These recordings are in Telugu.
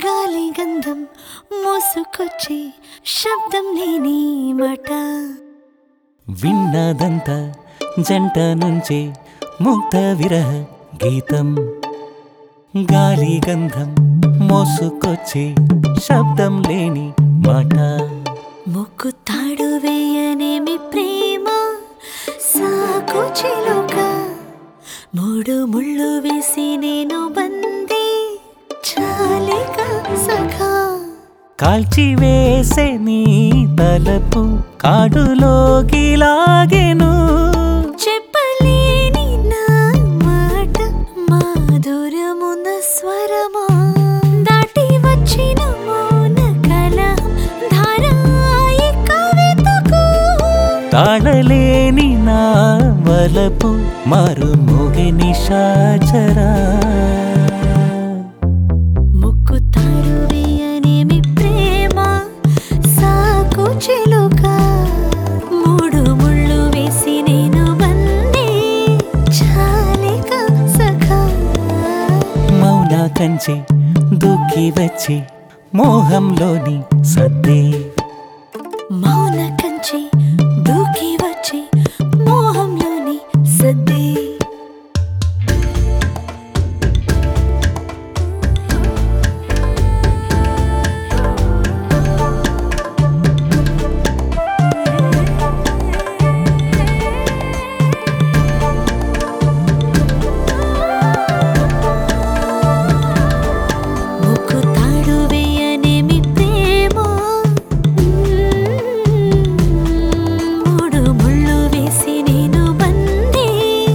గాలి గంధం మోసుకొచ్చే శబ్దం లేని మాట విన్నదంత జంట నుంచే ముక్త విరహ గీతం గాలి గంధం మోసుకొచ్చే శబ్దం లేని మాట ముక్కు తాడు వేయనేమి ప్రేమ సాకు చిలుక మూడు ముళ్ళు వేసి నేను బందీ చాలిక సఖా కాల్చి వేసే నీ తలపు కాడులోకి లాగెను చెప్పలేని నా మాట మాధుర్యమున్న స్వరమా దాటి వచ్చిన మౌన కలహం ధారాయి కవితకు తాళలేని నా వలపు మరుమోగె నిశాచరా ముక్కు తాడు వేయనేమి ప్రేమ సాకు చిలుక మూడు ముళ్ళు వేసి నేను బందీ చాలిక సఖా మౌన కంచె దూకి వచ్చి మోహంలోని సద్దే మౌన కంచి దూకి వచ్చి మోహంలోని సద్దే ముక్కు తాడు వేయనేమి ప్రేమ మూడు ముళ్ళు వేసి నేను బందీ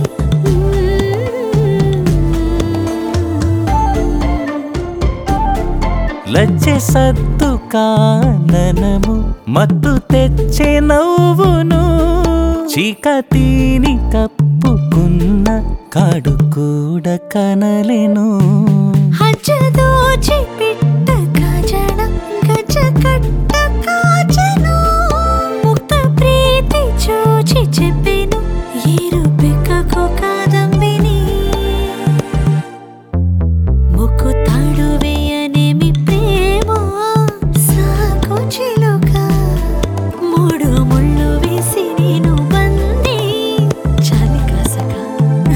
లజ్జె సత్తు కాననము మత్తు తెచ్చే నవ్వును చీకతీని కప్పుకున్న కాడు కూడా కనలెను హజ్జ దోచి పిట్ట కాజన గజ కట్ట కాజను ముక్త ప్రీతి చూచి చెప్పెను ఏరు పెక్కకు కాదంబిని ముక్కు తాడు వేయనేమి ప్రేమ సాకు చిలుక మూడు ముళ్ళు వేసి నేను బందీ చాలిక సఖా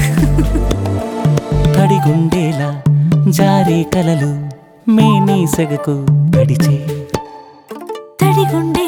తడిగుండేలా జారే కలలు మేనీ సెగకు గడిచే తడిగుండే